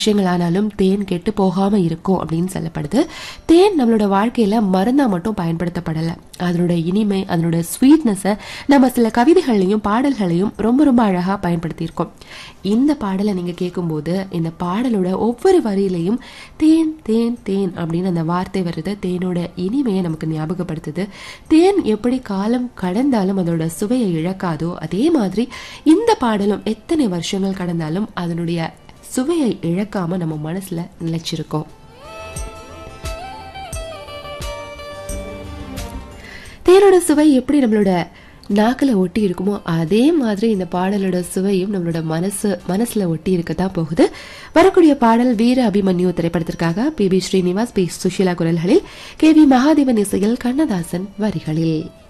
விஷயங்களானாலும் தேன் கெட்டு போகாம இருக்கும் அப்படின்னு சொல்லப்படுது தேன் நம்மளோட வாழ்க்கையில மருந்தா மட்டும் பயன்படுத்தப்படல அதனோட இனிமை அதனோட ஸ்வீட்னஸை நம்ம சில கவிதைகள்லையும் பாடல்களையும் ரொம்ப ரொம்ப அழகா பயன்படுத்தியிருக்கோம் இந்த பாடலை நீங்க கேட்கும்போது இந்த பாடலோட ஒவ்வொரு வரியிலையும் தேன் தேன் தேன் அப்படின்னு அந்த வார்த்தை வருது தேனோட இனிமையை நமக்கு ஞாபகப்படுத்துது தேன் எப்படி காலம் கடந்தாலும் அதோட சுவையை இழக்காதோ அதே மாதிரி இந்த பாடலும் எத்தனை வருஷங்கள் கடந்தாலும் அதனுடைய சுவையை இழக்காம நம்ம மனசுல நிலைச்சிருக்கோம் தேனோட சுவை எப்படி நம்மளோட நாக்கில் ஒட்டி இருக்குமோ அதே மாதிரி இந்த பாடலோட சுவையும் நம்மளோட மனசு மனசுல ஒட்டி இருக்கதான் போகுது வரக்கூடிய பாடல் வீர அபிமன்யு திரைப்படத்திற்காக P B Srinivas P Susheela குரல்களில் கே வி மகாதேவன் இசையில் கண்ணதாசன் வரிகளில்